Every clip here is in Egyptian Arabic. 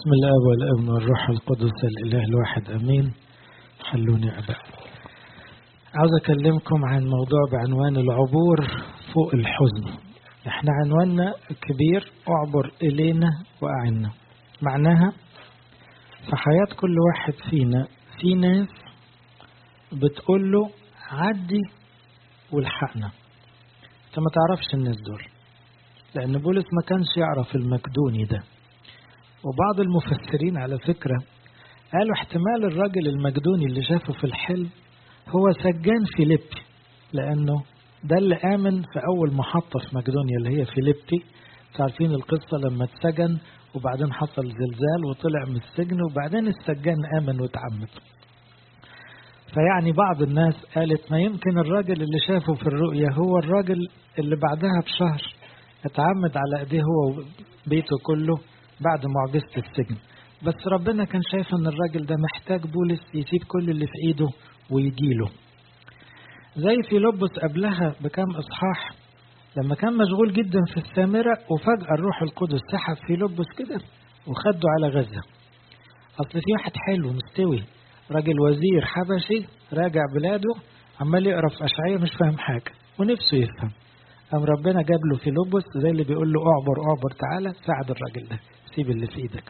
بسم الله والابن والروح القدس الاله الواحد امين حلوني ابا عاوز اكلمكم عن موضوع بعنوان العبور فوق الحزن احنا عنواننا كبير اعبر الينا واعنا معناها في حياة كل واحد فينا في ناس بتقول له عدي والحقنا انت ما تعرفش الناس دول لان بولس ما كانش يعرف المكدوني ده وبعض المفسرين على فكرة قالوا احتمال الراجل المجدوني اللي شافه في الحلم هو سجان فيليبي لأنه ده اللي آمن في أول محطة في مقدونيا اللي هي فيليبي عارفين القصة لما اتسجن وبعدين حصل زلزال وطلع من السجن وبعدين السجان آمن واتعمد فيعني بعض الناس قالت ما يمكن الراجل اللي شافه في الرؤية هو الراجل اللي بعدها بشهر اتعمد على ايديه هو وبيته كله بعد معجزة السجن بس ربنا كان شايف ان الراجل ده محتاج بولس يسيب كل اللي في ايده ويجيله زي في لبس قبلها بكام اصحاح لما كان مشغول جدا في السامرة وفجأة الروح القدس سحب في لبس كده وخده على غزة اصل في واحد حلو مستوي راجل وزير حبشي راجع بلاده عمال يقرا في اشعياء مش فاهم حاجة ونفسه يفهم قام ربنا جاب له في لبس زي اللي بيقول له اعبر اعبر تعالى ساعد الراجل ده سيب اللي في ايدك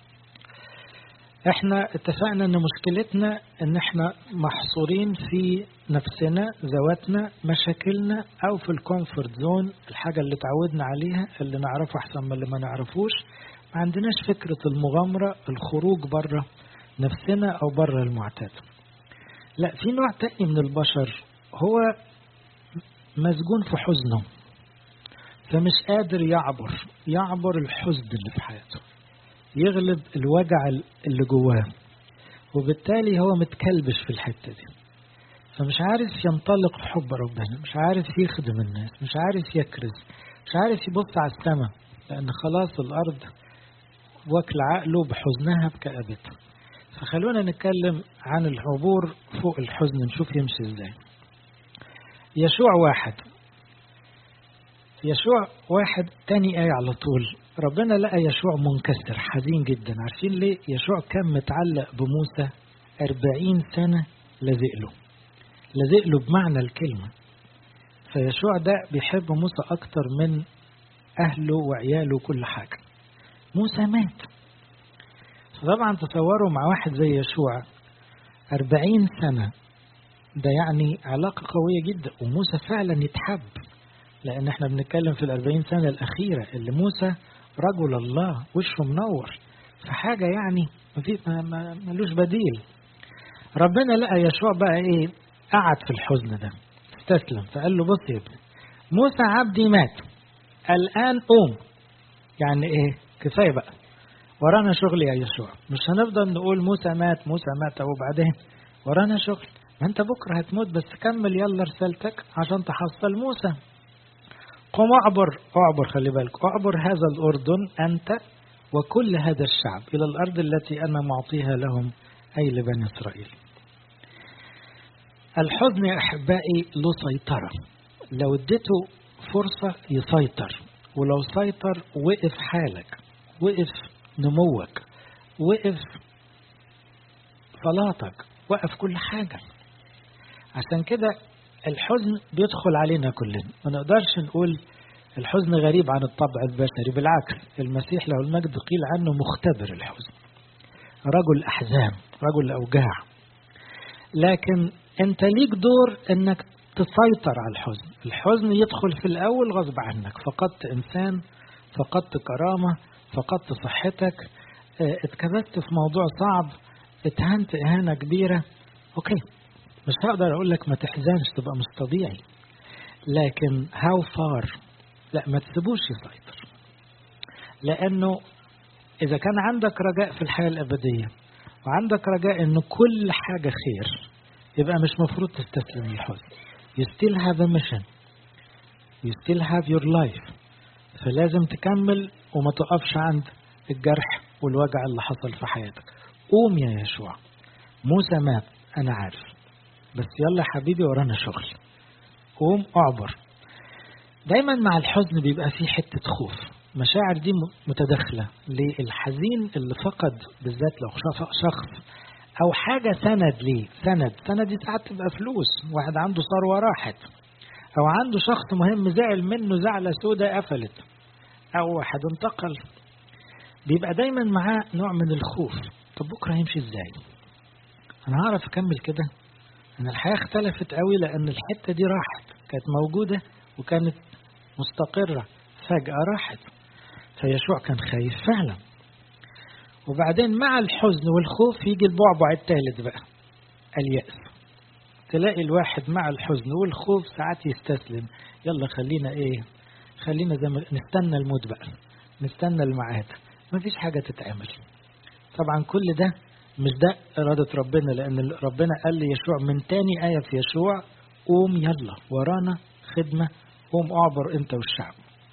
احنا اتفقنا ان مشكلتنا ان احنا محصورين في نفسنا ذواتنا مشاكلنا او في الكومفورت زون الحاجة اللي تعودنا عليها اللي نعرفها احسن من اللي ما نعرفوش ما عندناش فكرة المغامرة الخروج بره نفسنا او بره المعتاد لا في نوع تاني من البشر هو مسجون في حزنه فمش قادر يعبر يعبر الحزن اللي في حياته يغلب الوجع اللي جواه وبالتالي هو متكلبش في الحتة دي فمش عارف ينطلق في حب ربنا مش عارف يخدم الناس مش عارف يكرز مش عارف يبص على السماء لأن خلاص الأرض واكل عقله بحزنها بكآبتها فخلونا نتكلم عن العبور فوق الحزن نشوف يمشي ازاي يشوع واحد يشوع واحد تاني آية على طول ربنا لقى يشوع منكسر حزين جدا عارفين ليه يشوع كان متعلق بموسى أربعين سنة لازق له لازق له بمعنى الكلمة فيشوع ده بيحب موسى أكتر من أهله وعياله وكل حاجة موسى مات فطبعا تصوروا مع واحد زي يشوع أربعين سنة ده يعني علاقة قوية جدا وموسى فعلا يتحب لأن احنا بنتكلم في الأربعين سنة الأخيرة اللي موسى رجل الله وشه منور فحاجة يعني ما ملوش بديل ربنا لقى يشوع بقى ايه قعد في الحزن ده استسلم فقال له بص يا ابني موسى عبدي مات الآن قوم يعني ايه كفاية بقى ورانا شغل يا يشوع مش هنفضل نقول موسى مات موسى مات وبعدين ورانا شغل ما انت بكرة هتموت بس كمل يلا رسالتك عشان تحصل موسى قم اعبر اعبر خلي بالك اعبر هذا الأردن أنت وكل هذا الشعب إلى الأرض التي أنا معطيها لهم أي لبني إسرائيل الحزن يا أحبائي له سيطرة لو اديته فرصة يسيطر ولو سيطر وقف حالك وقف نموك وقف صلاتك وقف كل حاجة عشان كده الحزن بيدخل علينا كلنا ما نقدرش نقول الحزن غريب عن الطبع البشري بالعكس المسيح له المجد قيل عنه مختبر الحزن رجل أحزان رجل أوجاع لكن انت ليك دور انك تسيطر على الحزن الحزن يدخل في الأول غصب عنك فقدت إنسان فقدت كرامة فقدت صحتك اتكبت في موضوع صعب اتهنت إهانة كبيرة أوكي مش هقدر أقول لك ما تحزنش تبقى مش طبيعي لكن هاو فار لا ما تسيبوش يسيطر لأنه إذا كان عندك رجاء في الحياة الأبدية وعندك رجاء إن كل حاجة خير يبقى مش مفروض تستسلم للحزن you still have a mission you still have your life فلازم تكمل وما تقفش عند الجرح والوجع اللي حصل في حياتك قوم يا يشوع موسى مات أنا عارف بس يلا حبيبي ورانا شغل قوم اعبر دايما مع الحزن بيبقى فيه حتة خوف مشاعر دي متداخلة للحزين اللي فقد بالذات لو شخص أو حاجة سند ليه سند سند دي ساعات تبقى فلوس واحد عنده ثروة راحت أو عنده شخص مهم زعل منه زعلة سودة قفلت أو واحد انتقل بيبقى دايما معاه نوع من الخوف طب بكرة هيمشي ازاي أنا هعرف أكمل كده أن الحياة اختلفت قوي لأن الحتة دي راحت كانت موجودة وكانت مستقرة فجأة راحت فيشوع كان خايف فعلا وبعدين مع الحزن والخوف يجي البعبع الثالث بقى اليأس تلاقي الواحد مع الحزن والخوف ساعات يستسلم يلا خلينا ايه خلينا زي ما نستنى الموت بقى نستنى الميعاد مفيش حاجة تتعمل طبعا كل ده مش ده إرادة ربنا لأن ربنا قال ليشوع من تاني آية في يشوع قوم يلا ورانا خدمة قوم أعبر أنت والشعب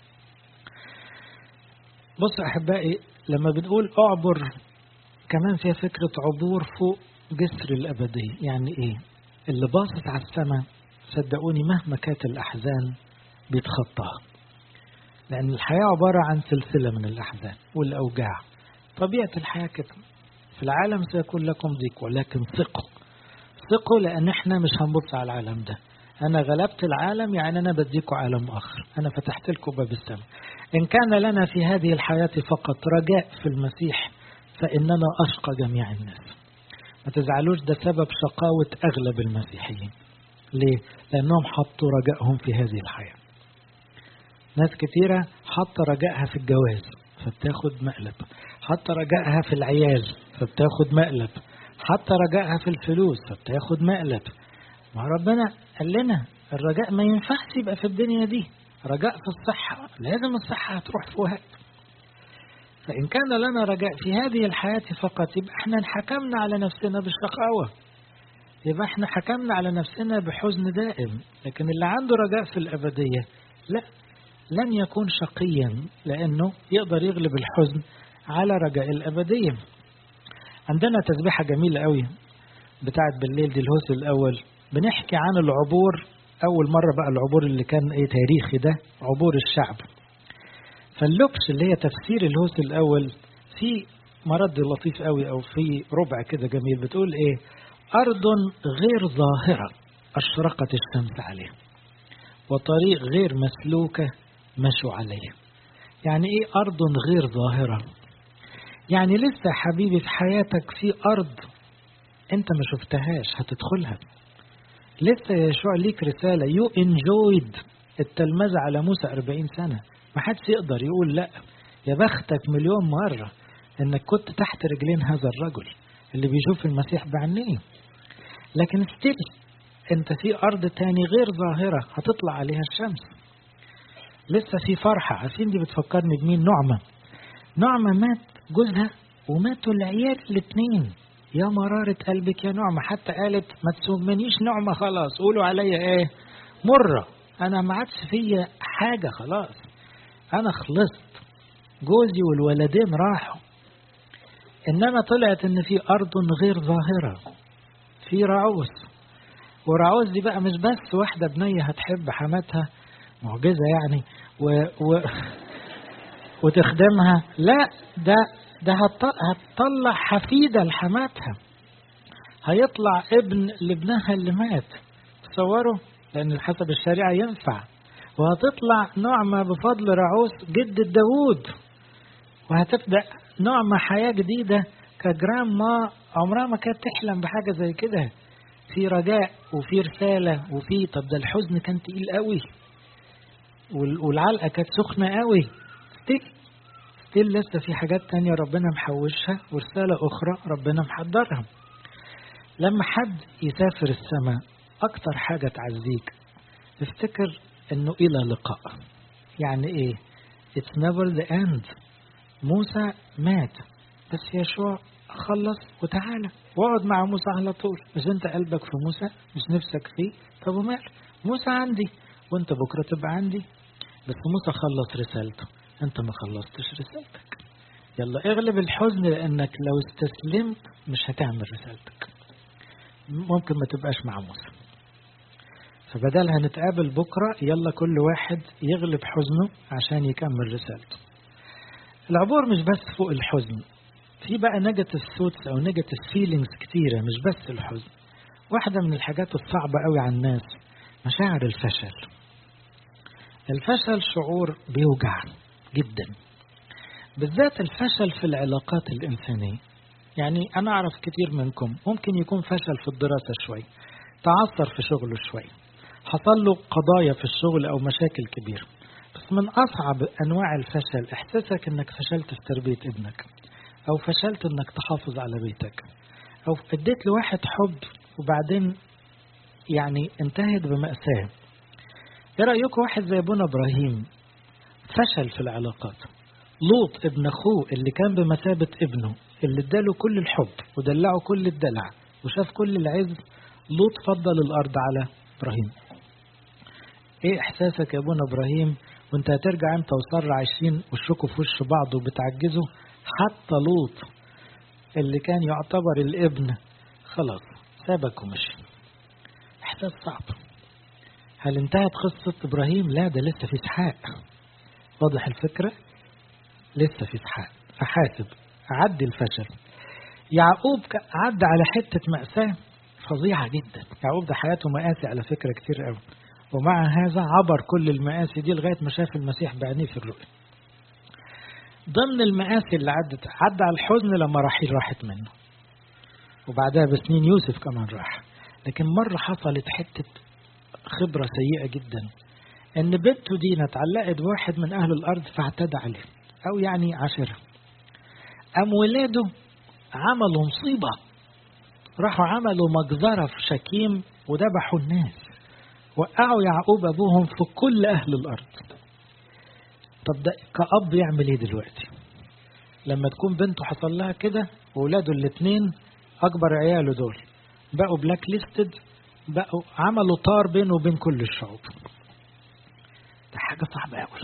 بص أحبائي لما بنقول أعبر كمان فيها فكرة عبور فوق جسر الأبدية يعني إيه اللي باصص على السماء صدقوني مهما كانت الأحزان بيتخطاها لأن الحياة عبارة عن سلسلة من الأحزان والأوجاع طبيعة الحياة كده في العالم سيكون لكم ضيق ولكن ثقوا ثقوا لأن احنا مش هنبص على العالم ده أنا غلبت العالم يعني أنا بديكم عالم آخر أنا فتحت لكم باب السماء إن كان لنا في هذه الحياة فقط رجاء في المسيح فإننا أشقى جميع الناس ما تزعلوش ده سبب شقاوة أغلب المسيحيين ليه؟ لأنهم حطوا رجائهم في هذه الحياة ناس كتيرة حاطة رجائها في الجواز فبتاخد مقلب حاطة رجائها في العيال فبتاخد مقلب حاطة رجائها في الفلوس فبتاخد مقلب ما ربنا قال لنا الرجاء ما ينفعش يبقى في الدنيا دي رجاء في الصحة لازم الصحة هتروح في وقت فإن كان لنا رجاء في هذه الحياة فقط يبقى احنا حكمنا على نفسنا بالشقاوة يبقى احنا حكمنا على نفسنا بحزن دائم لكن اللي عنده رجاء في الأبدية لا لن يكون شقيا لأنه يقدر يغلب الحزن على رجاء الأبدية عندنا تسبيحة جميلة قوي بتاعت بالليل دي الهوس الأول بنحكي عن العبور أول مرة بقى العبور اللي كان إيه تاريخي ده عبور الشعب فاللبس اللي هي تفسير الهوس الأول في مرد لطيف قوي أو في ربع كده جميل بتقول إيه أرض غير ظاهرة أشرقت الشمس عليها وطريق غير مسلوكة مشوا عليه يعني إيه أرض غير ظاهرة يعني لسه حبيبي في حياتك في أرض أنت ما شفتهاش هتدخلها لسه يا يشوع ليك رسالة يو انجويد التلمذة على موسى 40 سنة ما حدش يقدر يقول لا يا بختك مليون مرة انك كنت تحت رجلين هذا الرجل اللي بيشوف المسيح بعينيه لكن ستيل انت في ارض تاني غير ظاهرة هتطلع عليها الشمس لسه في فرحة عارفين دي بتفكرني بمين نعمة نعمة مات جوزها وماتوا العيال الاثنين يا مرارة قلبك يا نعمة حتى قالت ما تسمنيش نعمة خلاص قولوا عليا ايه مرة انا ما عادش فيا حاجة خلاص انا خلصت جوزي والولدين راحوا انما طلعت ان في ارض غير ظاهرة في رعوس ورعوس دي بقى مش بس واحدة بنية هتحب حماتها معجزة يعني و... و... وتخدمها لا ده ده هتطلع حفيدة لحماتها هيطلع ابن لابنها اللي مات تصوروا لأن حسب الشريعة ينفع وهتطلع نعمة بفضل رعوس جد داوود وهتبدأ نعمة حياة جديدة كجرام ما عمرها ما كانت تحلم بحاجة زي كده في رجاء وفي رسالة وفي طب ده الحزن كان تقيل قوي والعلقة كانت سخنة قوي ستيل ستيل لسه في حاجات تانية ربنا محوشها ورسالة أخرى ربنا محضرها لما حد يسافر السماء أكتر حاجة تعزيك افتكر إنه إلى لقاء يعني إيه It's never the end موسى مات بس يشوع خلص وتعالى واقعد مع موسى على طول مش انت قلبك في موسى مش نفسك فيه طب ومال موسى عندي وانت بكرة تبقى عندي بس موسى خلص رسالته انت ما خلصتش رسالتك يلا اغلب الحزن لانك لو استسلمت مش هتعمل رسالتك ممكن ما تبقاش مع موسى فبدل هنتقابل بكرة يلا كل واحد يغلب حزنه عشان يكمل رسالته العبور مش بس فوق الحزن في بقى نيجاتيف ثوتس او نيجاتيف فيلينجز كتيره مش بس الحزن واحده من الحاجات الصعبه قوي على الناس مشاعر الفشل الفشل شعور بيوجع جدا بالذات الفشل في العلاقات الإنسانية يعني أنا أعرف كتير منكم ممكن يكون فشل في الدراسة شوي تعثر في شغله شوي حصل له قضايا في الشغل أو مشاكل كبيرة بس من أصعب أنواع الفشل إحساسك أنك فشلت في تربية ابنك أو فشلت أنك تحافظ على بيتك أو اديت لواحد حب وبعدين يعني انتهت بمأساة ايه رأيكم واحد زي ابونا ابراهيم فشل في العلاقات لوط ابن اخوه اللي كان بمثابة ابنه اللي اداله كل الحب ودلعه كل الدلع وشاف كل العز لوط فضل الارض على ابراهيم ايه احساسك يا ابونا ابراهيم وانت هترجع انت وسارة عايشين وشكوا في وش بعض وبتعجزوا حتى لوط اللي كان يعتبر الابن خلاص سابك ومشي احساس صعب هل انتهت قصة ابراهيم لا ده لسه في اسحاق واضح الفكرة لسه في اسحاق فحاسب عدي الفشل يعقوب عدى على حتة مأساة فظيعة جدا يعقوب ده حياته مآسي على فكرة كتير قوي ومع هذا عبر كل المآسي دي لغاية ما شاف المسيح بعينيه في الرؤيا ضمن المآسي اللي عدت عدى على الحزن لما رحيل راحت منه وبعدها بسنين يوسف كمان راح لكن مرة حصلت حتة خبرة سيئة جدا ان بنته دينا اتعلقت بواحد من اهل الارض فاعتدى عليه او يعني عاشرها ام ولاده عملوا مصيبة راحوا عملوا مجزرة في شكيم وذبحوا الناس وقعوا يعقوب ابوهم في كل اهل الارض طب ده كأب يعمل ايه دلوقتي لما تكون بنته حصل لها كده وولاده الاثنين اكبر عياله دول بقوا بلاك ليستد بقوا عملوا طار بينه وبين كل الشعوب ده حاجة صعبة قوي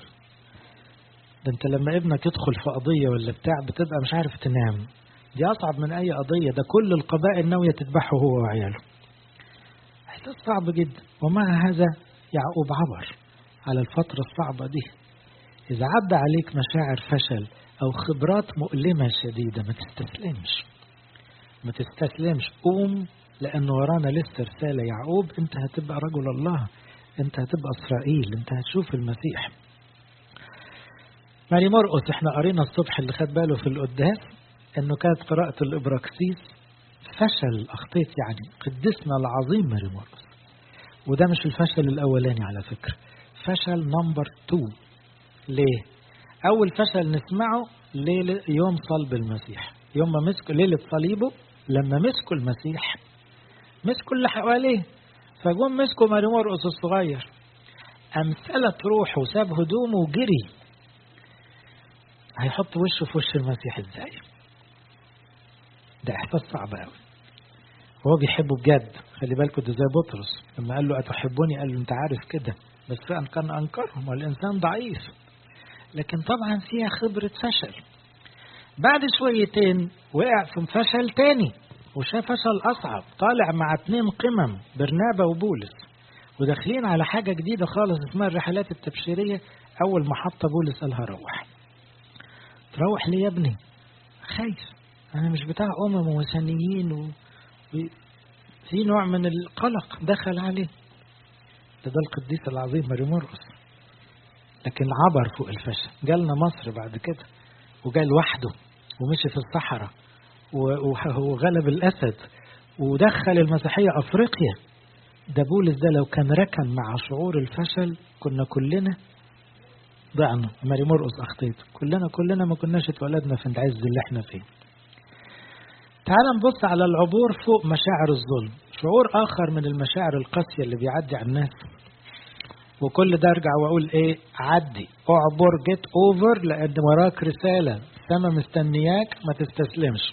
ده انت لما ابنك يدخل في قضية ولا بتاع بتبقى مش عارف تنام دي أصعب من أي قضية ده كل القبائل ناوية تذبحه هو وعياله إحساس صعب جدا ومع هذا يعقوب عبر على الفترة الصعبة دي إذا عدى عليك مشاعر فشل أو خبرات مؤلمة شديدة ما تستسلمش ما تستسلمش قوم لأن ورانا لسه رسالة يعقوب أنت هتبقى رجل الله أنت هتبقى إسرائيل أنت هتشوف المسيح ماري مرقس احنا قرينا الصبح اللي خد باله في القداس انه كانت قراءة الابراكسيس فشل اخطيت يعني قدسنا العظيم ماري مرقس وده مش الفشل الاولاني على فكرة فشل نمبر 2 ليه اول فشل نسمعه ليلة يوم صلب المسيح يوم ما مسكوا ليلة صليبه لما مسكوا المسيح مسكوا اللي حواليه فجم مسكوا ماري مرقس الصغير أمثلت روحه وساب هدومه وجري هيحط وشه في وش المسيح ازاي ده احساس صعب قوي هو بيحبه بجد خلي بالكوا ده زي بطرس لما قال له اتحبوني قال له انت عارف كده بس فعلا كان انكرهم والانسان ضعيف لكن طبعا فيها خبرة فشل بعد شويتين وقع في فشل تاني وشاف فشل أصعب طالع مع اتنين قمم برنابا وبولس وداخلين على حاجة جديدة خالص اسمها الرحلات التبشيرية أول محطة بولس قالها روح تروح ليه يا ابني خايف أنا مش بتاع أمم وثنيين و... في نوع من القلق دخل عليه ده ده القديس العظيم ماري مرقس لكن عبر فوق الفشل جالنا مصر بعد كده وجاء لوحده ومشي في الصحراء وغلب الأسد ودخل المسيحية أفريقيا ده بولس ده لو كان ركن مع شعور الفشل كنا كلنا ضعنا ماري مرقس أخطيت كلنا كلنا ما كناش اتولدنا في العز اللي احنا فيه تعال نبص على العبور فوق مشاعر الظلم شعور آخر من المشاعر القاسية اللي بيعدي على الناس وكل ده ارجع واقول ايه عدي اعبر جيت اوفر لان وراك رسالة السما مستنياك ما تستسلمش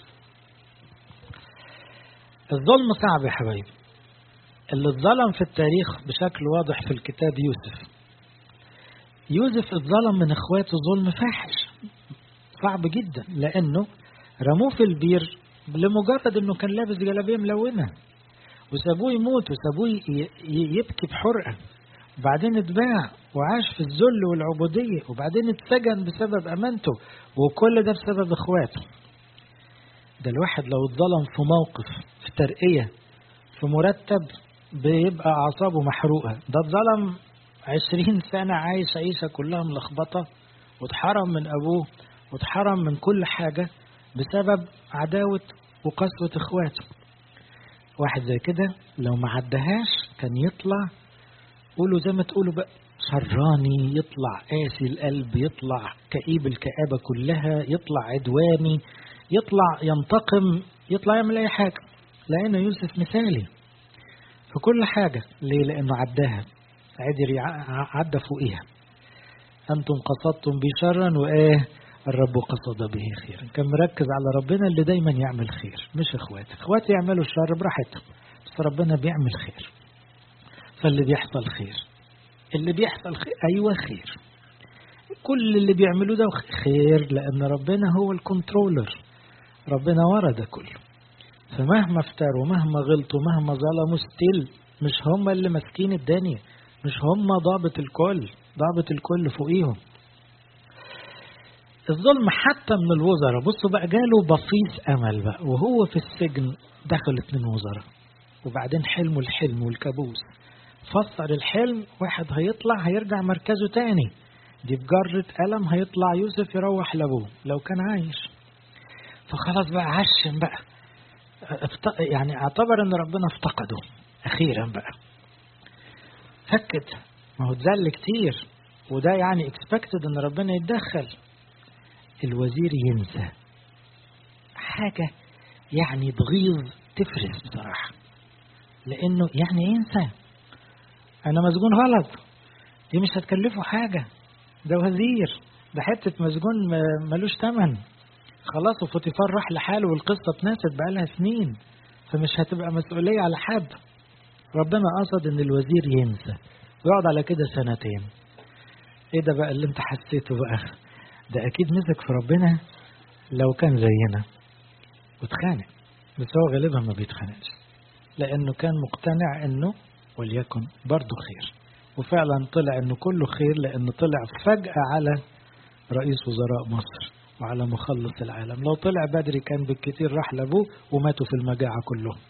الظلم صعب يا حبايبي اللي اتظلم في التاريخ بشكل واضح في الكتاب يوسف يوسف اتظلم من اخواته ظلم فاحش صعب جدا لانه رموه في البير لمجرد انه كان لابس جلابيه ملونه وسابوه يموت وسابوه يبكي بحرقه وبعدين اتباع وعاش في الذل والعبودية وبعدين اتسجن بسبب أمانته وكل ده بسبب إخواته ده الواحد لو اتظلم في موقف في ترقية في مرتب بيبقى أعصابه محروقة ده اتظلم عشرين سنة عايش عيشة كلها ملخبطة واتحرم من أبوه واتحرم من كل حاجة بسبب عداوة وقسوة إخواته واحد زي كده لو ما عدهاش كان يطلع قولوا زي ما تقولوا بقى شراني يطلع قاسي القلب يطلع كئيب الكآبة كلها يطلع عدواني يطلع ينتقم يطلع يعمل أي حاجة لأن يوسف مثالي في كل حاجة ليه لأنه عداها عدر عدى فوقيها أنتم قصدتم بي شرا وإيه الرب قصد به خيرا كان مركز على ربنا اللي دايما يعمل خير مش اخواتي اخواتي يعملوا الشر براحتهم بس ربنا بيعمل خير فاللي بيحصل خير اللي بيحصل خير ايوه خير كل اللي بيعملوه ده خير لان ربنا هو الكنترولر ربنا ورا ده كله فمهما افتروا مهما غلطوا مهما ظلموا ستيل مش هم اللي ماسكين الدنيا مش هم ضابط الكل ضابط الكل فوقيهم الظلم حتى من الوزراء بصوا بقى جاله بصيص امل بقى وهو في السجن دخل اتنين وزراء وبعدين حلموا الحلم والكابوس فسر الحلم واحد هيطلع هيرجع مركزه تاني دي بجرة قلم هيطلع يوسف يروح لابوه لو كان عايش فخلاص بقى عشم بقى يعني اعتبر ان ربنا افتقده اخيرا بقى فكت ما هو اتذل كتير وده يعني اكسبكتد ان ربنا يتدخل الوزير ينسى حاجة يعني تغيظ تفرس بصراحة لأنه يعني ينسى أنا مسجون غلط دي مش هتكلفه حاجة ده وزير ده حتة مسجون ملوش تمن خلاص وفوتيفار راح لحاله والقصة اتنست بقالها سنين فمش هتبقى مسؤولية على حد ربنا قصد ان الوزير ينسى ويقعد على كده سنتين ايه ده بقى اللي انت حسيته بقى ده أكيد مسك في ربنا لو كان زينا واتخانق بس هو غالبا ما بيتخانقش لأنه كان مقتنع أنه وليكن برضه خير وفعلا طلع أنه كله خير لأنه طلع فجأة على رئيس وزراء مصر وعلى مخلص العالم لو طلع بدري كان بالكثير راح لأبوه وماتوا في المجاعة كلهم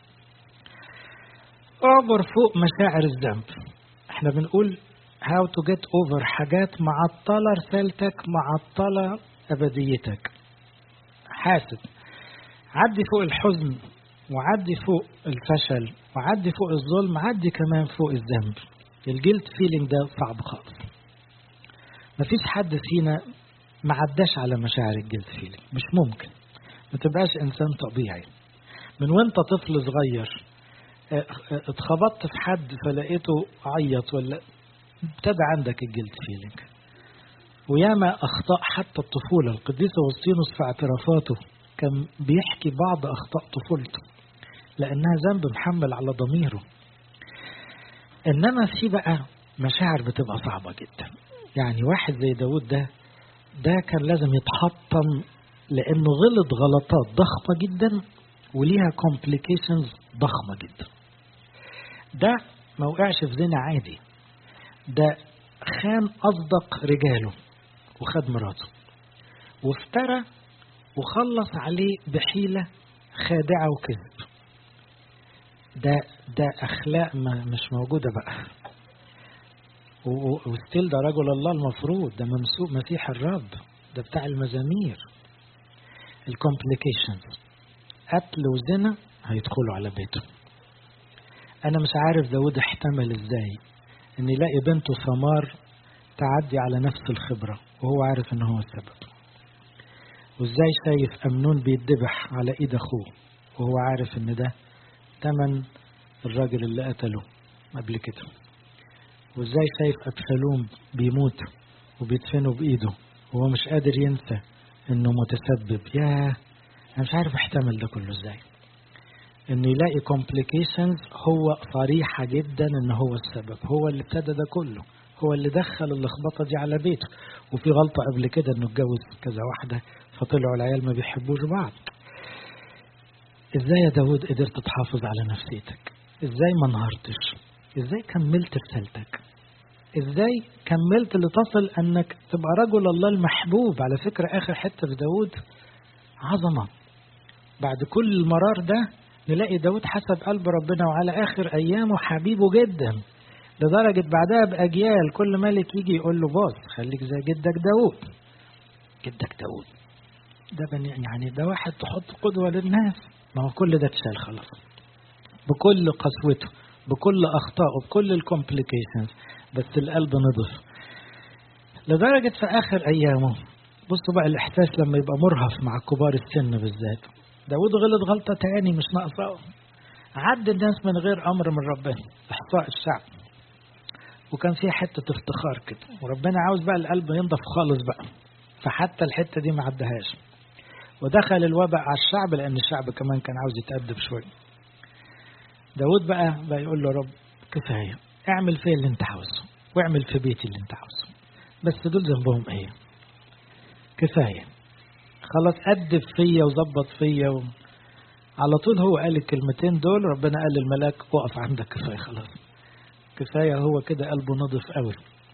اعبر فوق مشاعر الذنب احنا بنقول how to get over حاجات معطلة رسالتك معطلة أبديتك حاسب عدي فوق الحزن وعدي فوق الفشل وعدي فوق الظلم عدي كمان فوق الذنب الجلد فيلينج ده صعب خالص مفيش حد فينا ما عداش على مشاعر الجلد فيلينج مش ممكن ما تبقاش إنسان طبيعي من وانت طفل صغير اتخبطت في حد فلقيته عيط ولا ابتدى عندك الجلد فيلينج وياما أخطاء حتى الطفولة القديس أغسطينوس في اعترافاته كان بيحكي بعض أخطاء طفولته لأنها ذنب محمل على ضميره إنما في بقى مشاعر بتبقى صعبة جدا يعني واحد زي داود ده ده كان لازم يتحطم لأنه غلط غلطات ضخمة جدا وليها complications ضخمة جدا ده ما وقعش في زنا عادي ده خان أصدق رجاله وخد مراته وافترى وخلص عليه بحيلة خادعة وكذب ده ده أخلاق ما مش موجودة بقى وستيل ده رجل الله المفروض ده ممسوك مسيح الرب ده بتاع المزامير الكومبليكيشنز قتل وزنا هيدخلوا على بيته أنا مش عارف داود احتمل ازاي ان يلاقي بنته ثمار تعدي على نفس الخبرة وهو عارف ان هو السبب وازاي شايف امنون بيتذبح على ايد اخوه وهو عارف ان ده تمن الراجل اللي قتله قبل كده وازاي شايف ابشالوم بيموت وبيدفنه بايده وهو مش قادر ينسى انه متسبب ياه انا مش عارف احتمل ده كله ازاي انه يلاقي complications هو صريحة جدا ان هو السبب هو اللي ابتدى ده كله هو اللي دخل اللخبطة دي على بيته وفي غلطة قبل كده انه اتجوز كذا واحدة فطلعوا العيال ما بيحبوش بعض ازاي يا داود قدرت تحافظ على نفسيتك ازاي ما انهارتش ازاي كملت رسالتك ازاي كملت لتصل انك تبقى رجل الله المحبوب على فكرة اخر حتة في داود عظمة بعد كل المرار ده نلاقي داود حسب قلب ربنا وعلى اخر ايامه حبيبه جدا لدرجة بعدها بأجيال كل ملك يجي يقول له باص خليك زي جدك داود جدك داود ده بني يعني ده واحد تحط قدوة للناس ما هو كل ده اتشال خلاص بكل قسوته بكل أخطائه بكل الكومبليكيشنز بس القلب نضف لدرجة في آخر أيامه بصوا بقى الإحساس لما يبقى مرهف مع كبار السن بالذات داود غلط غلطة تاني مش ناقصة عد الناس من غير أمر من ربنا إحصاء الشعب وكان فيها حتة افتخار كده وربنا عاوز بقى القلب ينضف خالص بقى فحتى الحتة دي ما عدهاش ودخل الوباء على الشعب لأن الشعب كمان كان عاوز يتأدب شوية داود بقى بقى يقول له رب كفاية اعمل فيا اللي انت عاوزه واعمل في بيتي اللي انت عاوزه بس دول ذنبهم ايه كفاية خلاص أدب فيا وظبط فيا و... على طول هو قال الكلمتين دول ربنا قال للملاك وقف عندك كفاية خلاص كفاية هو كده قلبه نضف قوي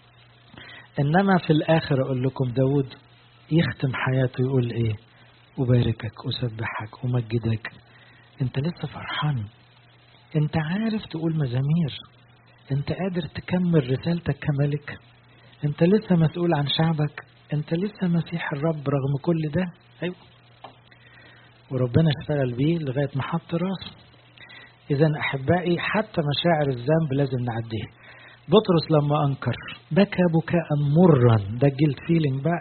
إنما في الآخر أقول لكم داود يختم حياته يقول إيه أباركك أسبحك أمجدك أنت لسه فرحان أنت عارف تقول مزامير أنت قادر تكمل رسالتك كملك أنت لسه مسؤول عن شعبك أنت لسه مسيح الرب رغم كل ده أيوه وربنا اشتغل بيه لغاية ما حط راسه إذا أحبائي حتى مشاعر الذنب لازم نعديها بطرس لما أنكر بكى بكاء مرا ده جلد فيلينج بقى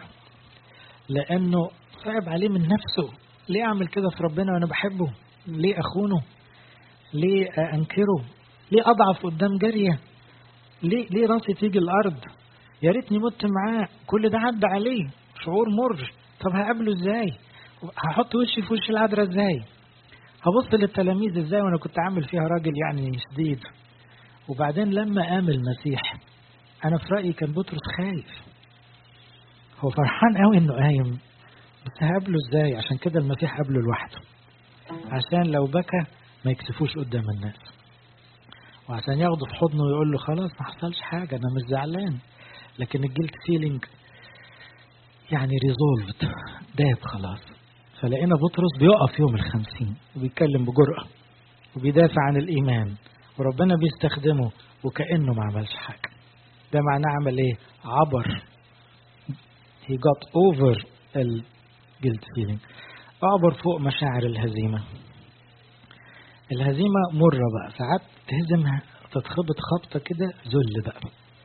لأنه صعب عليه من نفسه ليه أعمل كده في ربنا وأنا بحبه ليه أخونه ليه أنكره ليه أضعف قدام جارية ليه ليه راسي تيجي الأرض يا ريتني مت معاه كل ده عدى عليه شعور مر طب هقابله ازاي هحط وشي في وش العذراء ازاي هبص للتلاميذ ازاي وانا كنت عامل فيها راجل يعني شديد وبعدين لما قام المسيح انا في رايي كان بطرس خايف هو فرحان قوي انه قايم بس هقابله ازاي عشان كده المسيح قابله لوحده عشان لو بكى ما يكسفوش قدام الناس وعشان ياخده في حضنه ويقول له خلاص ما حصلش حاجه انا مش زعلان لكن الجلد فيلينج يعني ريزولفد داب خلاص فلقينا بطرس بيقف يوم الخمسين وبيتكلم بجرأة وبيدافع عن الإيمان وربنا بيستخدمه وكأنه ما عملش حاجة ده معناه عمل إيه؟ عبر he got over الجلد feeling عبر فوق مشاعر الهزيمة الهزيمة مرة بقى ساعات تهزمها تتخبط خبطة كده ذل بقى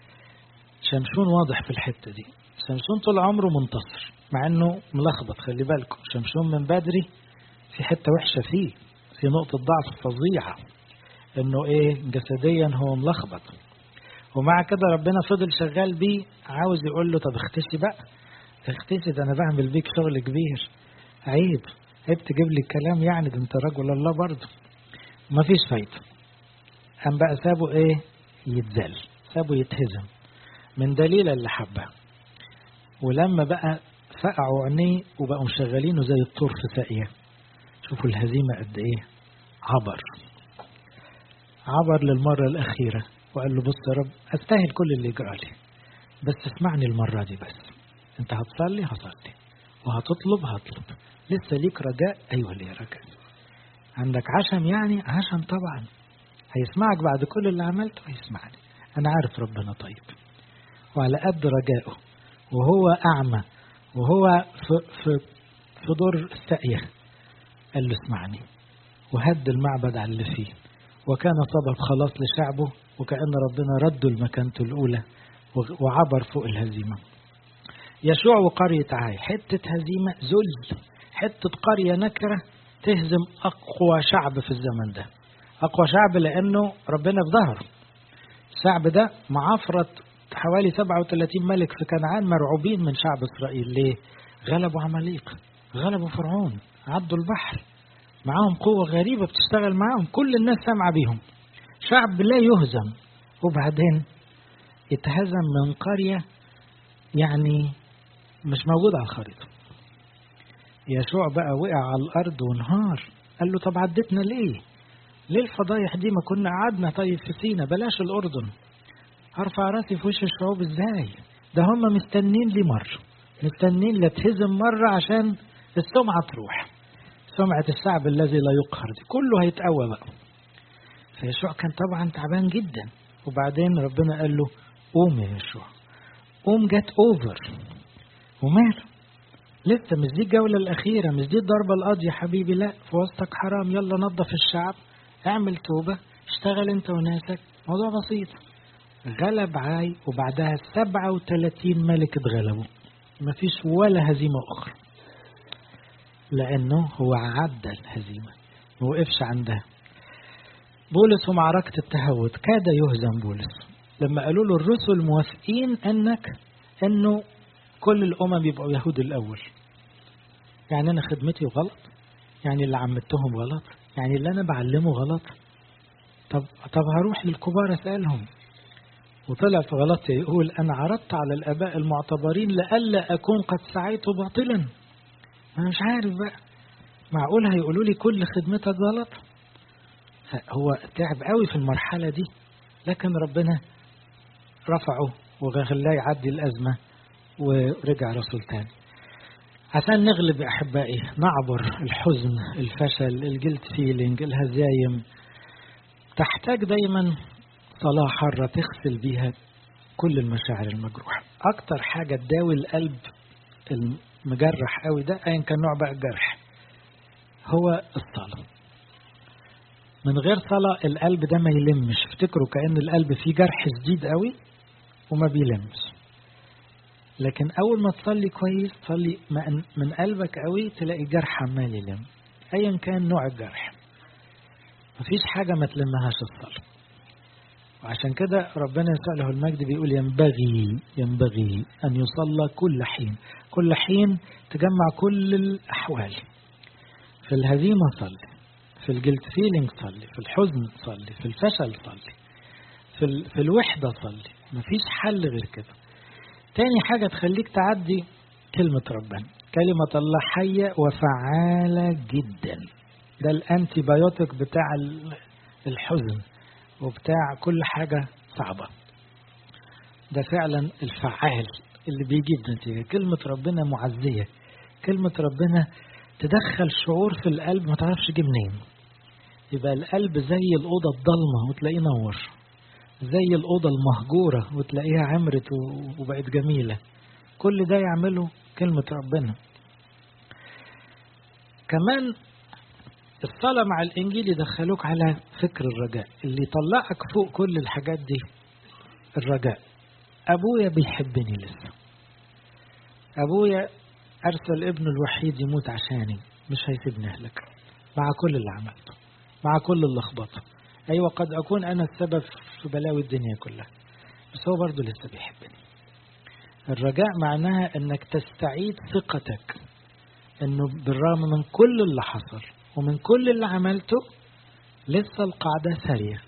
شمشون واضح في الحتة دي شمشون طول عمره منتصر مع انه ملخبط خلي بالكم شمشون من بدري في حتة وحشة فيه في نقطة ضعف فظيعة انه ايه جسديا هو ملخبط ومع كده ربنا فضل شغال بيه عاوز يقول له طب اختشي بقى اختشي ده انا بعمل بيك شغل كبير عيب عيب تجيب لي الكلام يعني ده انت رجل الله برضه مفيش فايدة قام بقى سابه ايه يتزل سابه يتهزم من دليل اللي حبه ولما بقى فقعوا عينيه وبقوا مشغلينه زي الطور في ساقية شوفوا الهزيمة قد ايه عبر عبر للمرة الأخيرة وقال له بص يا رب أستاهل كل اللي يجرى لي بس اسمعني المرة دي بس أنت هتصلي هصلي وهتطلب هطلب لسه ليك رجاء أيوة ليه رجاء عندك عشم يعني عشم طبعا هيسمعك بعد كل اللي عملته هيسمعني أنا عارف ربنا طيب وعلى قد رجائه وهو أعمى وهو في, في, في دور الساقية قال له اسمعني وهد المعبد على اللي فيه وكان سبب خلاص لشعبه وكأن ربنا رده لمكانته الأولى وعبر فوق الهزيمة يشوع وقرية عاي حتة هزيمة ذل حتة قرية نكرة تهزم أقوى شعب في الزمن ده أقوى شعب لأنه ربنا في ظهره الشعب ده معافرة حوالي 37 ملك في كنعان مرعوبين من شعب إسرائيل ليه؟ غلبوا عماليق غلبوا فرعون عدوا البحر معاهم قوة غريبة بتشتغل معاهم كل الناس سامعة بيهم شعب لا يهزم وبعدين يتهزم من قرية يعني مش موجودة على الخريطة يشوع بقى وقع على الأرض وانهار قال له طب عدتنا ليه ليه الفضايح دي ما كنا قعدنا طيب في سينا بلاش الأردن هرفع راسي في وش الشعوب ازاي ده هم مستنين لي مرة مستنين لتهزم مرة عشان السمعة تروح سمعة الشعب الذي لا يقهر دي كله هيتقوى بقى فيشوع كان طبعا تعبان جدا وبعدين ربنا قال له قوم يا يشوع قوم جت اوفر وماله لسه مش دي الجولة الأخيرة مش دي الضربة القاضية حبيبي لا في وسطك حرام يلا نظف الشعب اعمل توبة اشتغل انت وناسك موضوع بسيط غلب عاي وبعدها 37 ملك اتغلبوا مفيش ولا هزيمة أخرى لأنه هو عدى الهزيمة ما وقفش عندها بولس ومعركة التهود كاد يهزم بولس لما قالوا له الرسل موافقين أنك أنه كل الأمم يبقوا يهود الأول يعني أنا خدمتي غلط يعني اللي عمدتهم غلط يعني اللي أنا بعلمه غلط طب طب هروح للكبار أسألهم وطلع في غلطي يقول أنا عرضت على الآباء المعتبرين لئلا أكون قد سعيت باطلا أنا مش عارف بقى معقول هيقولوا لي كل خدمتك غلط هو تعب قوي في المرحلة دي لكن ربنا رفعه وخلاه يعدي الأزمة ورجع رسول تاني عشان نغلب يا أحبائي نعبر الحزن الفشل الجلد فيلينج الهزايم تحتاج دايما صلاة حارة تغسل بيها كل المشاعر المجروحة أكتر حاجة تداوي القلب المجرح قوي ده أيا كان نوع بقى الجرح هو الصلاة من غير صلاة القلب ده ما يلمش افتكروا كأن القلب فيه جرح شديد قوي وما بيلمش لكن أول ما تصلي كويس تصلي من قلبك قوي تلاقي جرح عمال يلم أيا كان نوع الجرح مفيش حاجة ما تلمهاش الصلاة وعشان كده ربنا يسأله المجد بيقول ينبغي ينبغي أن يصلى كل حين كل حين تجمع كل الأحوال في الهزيمة صلي في الجلد فيلينج صلي في الحزن صلي في الفشل صلي في, ال... في الوحدة صلي مفيش حل غير كده تاني حاجة تخليك تعدي كلمة ربنا كلمة الله حية وفعالة جدا ده الانتي بايوتيك بتاع الحزن وبتاع كل حاجة صعبة ده فعلا الفعال اللي بيجيب نتيجة كلمة ربنا معزية كلمة ربنا تدخل شعور في القلب ما تعرفش جه منين يبقى القلب زي الأوضة الضلمة وتلاقيه نور زي الأوضة المهجورة وتلاقيها عمرت وبقت جميلة كل ده يعمله كلمة ربنا كمان الصلاة مع الإنجيل يدخلوك على فكر الرجاء اللي يطلعك فوق كل الحاجات دي الرجاء أبويا بيحبني لسه أبويا أرسل ابنه الوحيد يموت عشاني مش هيسيبني أهلك مع كل اللي عملته مع كل اللخبطة أيوة قد أكون أنا السبب في بلاوي الدنيا كلها بس هو برضه لسه بيحبني الرجاء معناها أنك تستعيد ثقتك أنه بالرغم من كل اللي حصل ومن كل اللي عملته لسه القاعدة سارية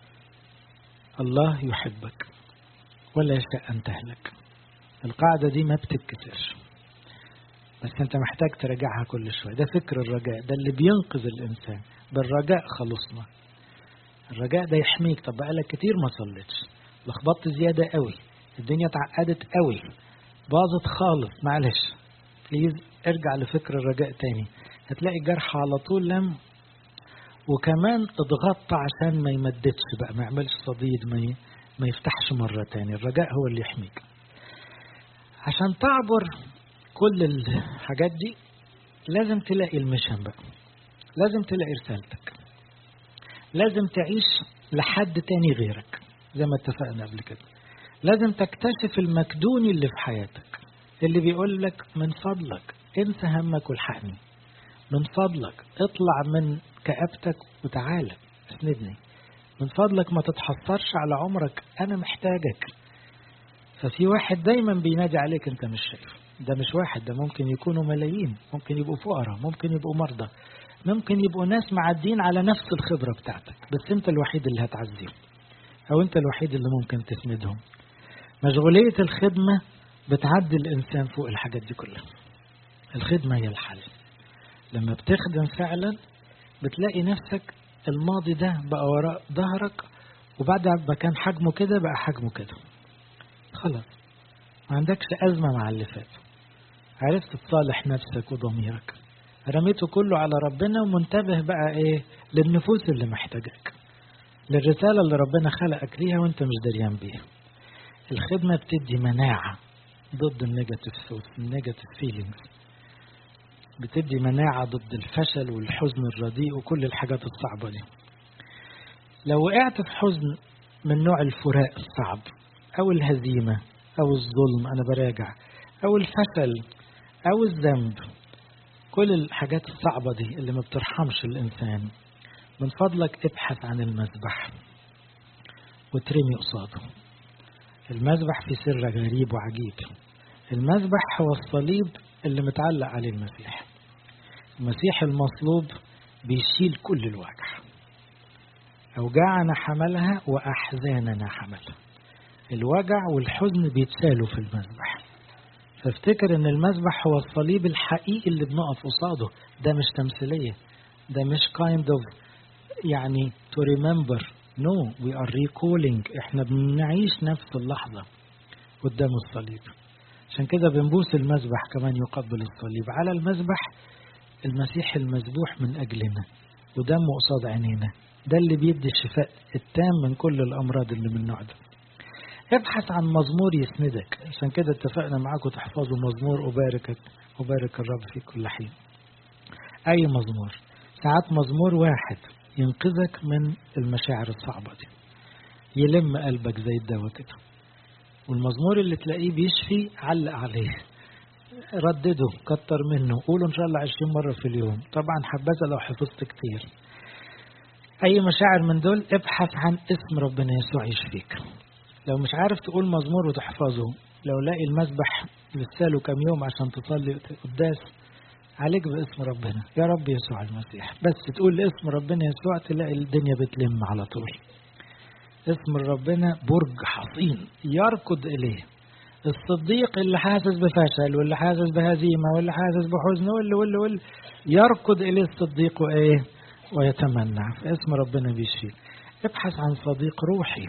الله يحبك ولا يشاء أن تهلك القاعدة دي ما بتتكسرش بس انت محتاج تراجعها كل شوية ده فكر الرجاء ده اللي بينقذ الإنسان بالرجاء خلصنا الرجاء ده يحميك طب بقالك كتير ما صليتش لخبطت زيادة قوي الدنيا اتعقدت قوي باظت خالص معلش بليز ارجع لفكر الرجاء تاني هتلاقي الجرح على طول لم وكمان اتغطى عشان ما يمددش بقى ما يعملش صديد ما ما يفتحش مرة تاني الرجاء هو اللي يحميك عشان تعبر كل الحاجات دي لازم تلاقي المشن بقى لازم تلاقي رسالتك لازم تعيش لحد تاني غيرك زي ما اتفقنا قبل كده لازم تكتشف المكدوني اللي في حياتك اللي بيقول لك من فضلك انسى همك والحقني من فضلك اطلع من كآبتك وتعالى اسندني من فضلك ما تتحسرش على عمرك انا محتاجك ففي واحد دايما بينادي عليك انت مش شايف ده مش واحد ده ممكن يكونوا ملايين ممكن يبقوا فقراء ممكن يبقوا مرضى ممكن يبقوا ناس معدين على نفس الخبرة بتاعتك بس انت الوحيد اللي هتعزيهم او انت الوحيد اللي ممكن تسندهم مشغولية الخدمة بتعدي الانسان فوق الحاجات دي كلها الخدمة هي الحل لما بتخدم فعلا بتلاقي نفسك الماضي ده بقى وراء ظهرك وبعد ما كان حجمه كده بقى حجمه كده خلاص ما عندكش أزمة مع اللي فات عرفت تصالح نفسك وضميرك رميته كله على ربنا ومنتبه بقى ايه للنفوس اللي محتاجاك للرسالة اللي ربنا خلقك ليها وانت مش دريان بيها الخدمة بتدي مناعة ضد النيجاتيف ثوت النيجاتيف فيلينجز بتدي مناعة ضد الفشل والحزن الرديء وكل الحاجات الصعبة دي لو وقعت في حزن من نوع الفراق الصعب أو الهزيمة أو الظلم أنا براجع أو الفشل أو الذنب كل الحاجات الصعبة دي اللي ما بترحمش الإنسان من فضلك ابحث عن المذبح وترمي قصاده المذبح في سر غريب وعجيب المذبح هو الصليب اللي متعلق عليه المسيح المسيح المصلوب بيشيل كل الوجع أوجاعنا حملها وأحزاننا حملها الوجع والحزن بيتسالوا في المذبح فافتكر ان المذبح هو الصليب الحقيقي اللي بنقف قصاده ده مش تمثيلية ده مش kind of يعني to remember no we are recalling احنا بنعيش نفس اللحظة قدام الصليب عشان كده بنبوس المذبح كمان يقبل الصليب على المذبح المسيح المذبوح من أجلنا ودمه قصاد عينينا ده اللي بيدي الشفاء التام من كل الأمراض اللي من النوع ده ابحث عن مزمور يسندك عشان كده اتفقنا معاكم تحفظوا مزمور أبارك أبارك الرب في كل حين أي مزمور ساعات مزمور واحد ينقذك من المشاعر الصعبة دي يلم قلبك زي الدواء كده والمزمور اللي تلاقيه بيشفي علق عليه ردده كتر منه قوله ان شاء الله عشرين مرة في اليوم طبعا حبذا لو حفظت كتير اي مشاعر من دول ابحث عن اسم ربنا يسوع يشفيك لو مش عارف تقول مزمور وتحفظه لو لاقي المسبح لساله كام يوم عشان تصلي قداس عليك باسم ربنا يا رب يسوع المسيح بس تقول اسم ربنا يسوع تلاقي الدنيا بتلم على طول اسم ربنا برج حصين يركض إليه الصديق اللي حاسس بفشل واللي حاسس بهزيمة واللي حاسس بحزن واللي واللي واللي يركض إليه الصديق وإيه ويتمنع فاسم ربنا بيشيل ابحث عن صديق روحي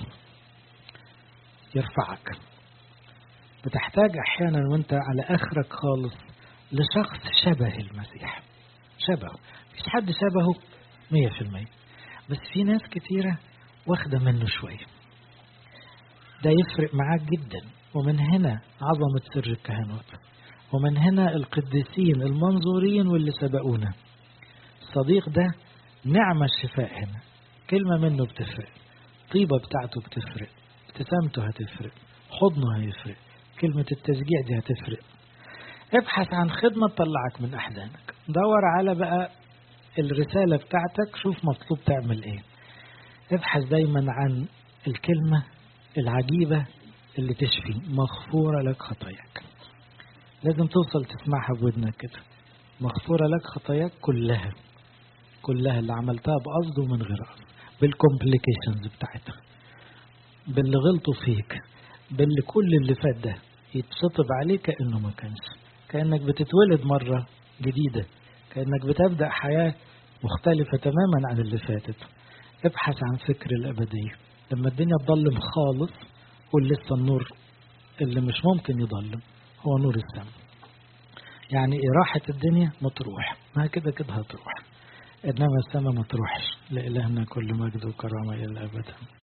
يرفعك بتحتاج أحيانا وانت على آخرك خالص لشخص شبه المسيح شبهه مفيش حد شبهه مية في المية بس في ناس كتيرة واخدة منه شوية ده يفرق معاك جدا ومن هنا عظمة سر الكهنوت ومن هنا القديسين المنظورين واللي سبقونا الصديق ده نعمة الشفاء هنا كلمة منه بتفرق طيبة بتاعته بتفرق ابتسامته هتفرق حضنه هيفرق كلمة التشجيع دي هتفرق ابحث عن خدمة تطلعك من أحزانك دور على بقى الرسالة بتاعتك شوف مطلوب تعمل ايه ابحث دايما عن الكلمة العجيبة اللي تشفي مغفورة لك خطاياك لازم توصل تسمعها بودنك كده مغفورة لك خطاياك كلها كلها اللي عملتها بقصد ومن غير قصد بالكومبليكيشنز بتاعتها باللي غلطوا فيك باللي كل اللي فات ده يتشطب عليه كأنه ما كانش كأنك بتتولد مرة جديدة كأنك بتبدأ حياة مختلفة تماما عن اللي فاتت ابحث عن فكر الأبدية لما الدنيا تضلم خالص قول لسه النور اللي مش ممكن يضلم هو نور السماء يعني إيه راحة الدنيا ما تروح ما كده كده هتروح إنما السماء ما تروحش لإلهنا كل مجد وكرامة إلى الأبد